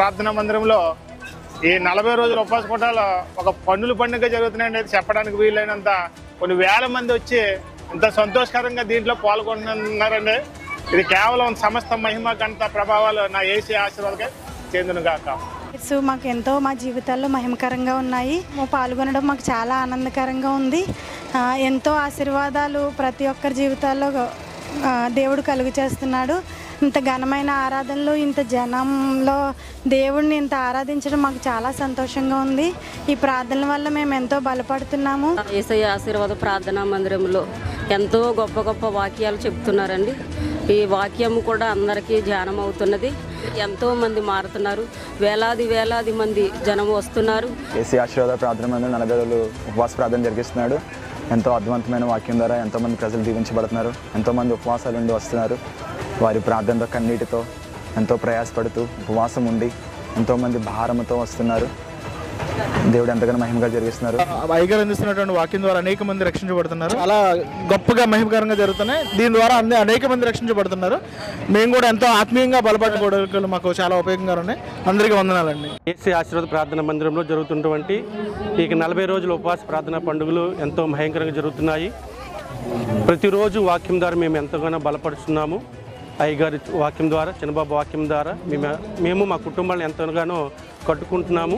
ప్రార్థనా మందిరంలో ఈ నలభై రోజుల ఉపవాస కూటాలు ఒక పన్నుల పండుగ జరుగుతున్నాయని అయితే చెప్పడానికి వీలైనంత కొన్ని వేల మంది వచ్చి ఇంత సంతోషకరంగా దీంట్లో పాల్గొంటున్నారండి ఇది కేవలం సమస్త మహిమ గంట ప్రభావాలు నా ఏసీ ఆశీర్వాదకే చెందును గాక సో మాకు ఎంతో మా జీవితాల్లో మహిమకరంగా ఉన్నాయి మా పాల్గొనడం మాకు చాలా ఆనందకరంగా ఉంది ఆ, ఎంతో ఆశీర్వాదాలు ప్రతి ఒక్కరి జీవితాల్లో ఆ, దేవుడు కలుగు చేస్తున్నాడు ఇంత ఘనమైన ఆరాధనలు ఇంత జనంలో దేవుడిని ఇంత ఆరాధించడం మాకు చాలా సంతోషంగా ఉంది ఈ ప్రార్థనల వల్ల మేము ఎంతో బలపడుతున్నాము ఏసయ్య ఆశీర్వాద ప్రార్థనా మందిరంలో ఎంతో గొప్ప గొప్ప వాక్యాలు చెప్తున్నారండి ఈ వాక్యం కూడా అందరికీ ధ్యానం అవుతున్నది ఎంతో మంది మారుతున్నారు వేలాది వేలాది మంది జనం వస్తున్నారు ఏసీ ఆశీర్వాద ప్రార్థన మందిరం నలభై రోజులు ఉపవాస ప్రార్థన జరిగిస్తున్నాడు ఎంతో అద్భుతమైన వాక్యం ద్వారా ఎంతోమంది ప్రజలు దీవించబడుతున్నారు ఎంతోమంది ఉపవాసాలు ఉండి వస్తున్నారు వారి ప్రార్థనతో కన్నీటితో ఎంతో ప్రయాసపడుతూ ఉపవాసం ఉండి ఎంతోమంది భారముతో వస్తున్నారు దేవుడు ఎంతగానో మహిమగా జరిగిస్తున్నారు అయ్యగారు అందిస్తున్నటువంటి వాక్యం ద్వారా అనేక మంది రక్షించబడుతున్నారు చాలా గొప్పగా మహిమకరంగా జరుగుతున్నాయి దీని ద్వారా అన్ని అనేక మంది రక్షించబడుతున్నారు మేము కూడా ఎంతో ఆత్మీయంగా బలపడకూడదు మాకు చాలా ఉపయోగంగా ఉన్నాయి అందరికీ వందనాలండి ఏసీ ఆశీర్వాద ప్రార్థన మందిరంలో జరుగుతున్నటువంటి ఈ నలభై రోజుల ఉపవాస ప్రార్థన పండుగలు ఎంతో భయంకరంగా జరుగుతున్నాయి ప్రతిరోజు వాక్యం ద్వారా మేము ఎంతగానో బలపడుతున్నాము అయ్యగారి వాక్యం ద్వారా చిన్నబాబు వాక్యం ద్వారా మేము మేము మా కుటుంబాలను ఎంతగానో కట్టుకుంటున్నాము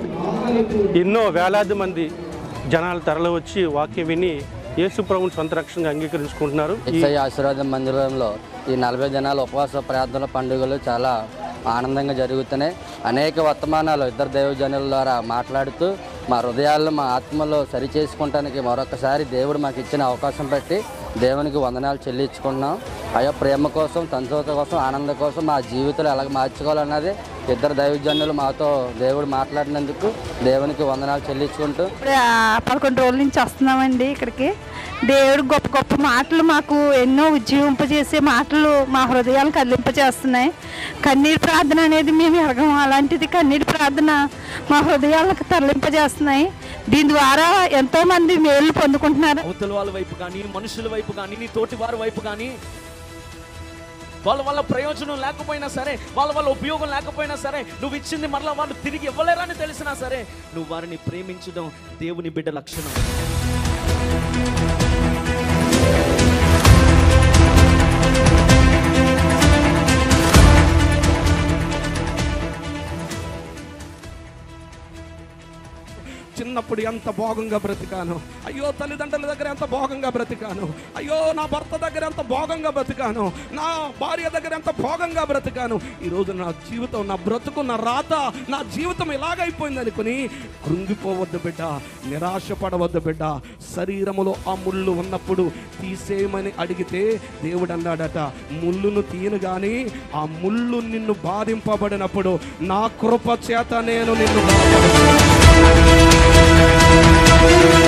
ఎన్నో వేలాది మంది జనాలు తరలి వచ్చి వాక్యం విని యేసు ప్రభుని సొంత రక్షణగా అంగీకరించుకుంటున్నారు ఈ ఎస్ఐ ఆశీర్వాద మందిరంలో ఈ నలభై దినాల ఉపవాస ప్రార్థన పండుగలు చాలా ఆనందంగా జరుగుతున్నాయి అనేక వర్తమానాలు ఇద్దరు దైవజనుల ద్వారా మాట్లాడుతూ మా హృదయాలను మా ఆత్మలో సరి చేసుకుంటానికి మరొకసారి దేవుడు మాకు ఇచ్చిన అవకాశం బట్టి దేవునికి వందనాలు చెల్లించుకుంటున్నాం అయ్యో ప్రేమ కోసం సంతోష కోసం ఆనందం కోసం మా జీవితాలు ఎలాగ మార్చుకోవాలన్నది ఇద్దరు దైవజనులు మాతో దేవుడు మాట్లాడినందుకు దేవునికి వందనాలు చెల్లించుకుంటూ ఇప్పుడే ఆ పదకొండు రోజుల నుంచి వస్తున్నామండి ఇక్కడికి దేవుడు గొప్ప గొప్ప మాటలు మాకు ఎన్నో ఉజ్జీవింపజేసే మాటలు మా హృదయాలు కదిలింపజేస్తున్నాయి కన్నీటి ప్రార్థన అనేది మేము ఎరగం అలాంటిది కన్నీటి ప్రార్థన మా హృదయాలకు తరలింపజేస్తున్నాయి దీని ద్వారా ఎంతో మంది మేలు పొందుకుంటున్నారు అవతల వాళ్ళ వైపు కానీ మనుషుల వైపు కానీ నీ తోటి వారి వైపు కానీ వాళ్ళ వల్ల ప్రయోజనం లేకపోయినా సరే వాళ్ళ వల్ల ఉపయోగం లేకపోయినా సరే నువ్వు ఇచ్చింది మరలా వాళ్ళు తిరిగి ఇవ్వలేరని తెలిసినా సరే నువ్వు వారిని ప్రేమించడం దేవుని బిడ్డ లక్షణం చిన్నప్పుడు ఎంత భోగంగా బ్రతికాను అయ్యో తల్లిదండ్రుల దగ్గర ఎంత భోగంగా బ్రతికాను అయ్యో నా భర్త దగ్గర ఎంత భోగంగా బ్రతికాను నా భార్య దగ్గర ఎంత భోగంగా బ్రతికాను ఈరోజు నా జీవితం నా బ్రతుకు నా రాత నా జీవితం ఇలాగైపోయింది అనుకుని కృంగిపోవద్దు బిడ్డ నిరాశ పడవద్దు బిడ్డ శరీరములో ఆ ముళ్ళు ఉన్నప్పుడు తీసేయమని అడిగితే దేవుడు అన్నాడట ముళ్ళును తీయను గాని ఆ ముళ్ళు నిన్ను బాధింపబడినప్పుడు నా కృప చేత నేను నిన్ను బలపరుస్తాను.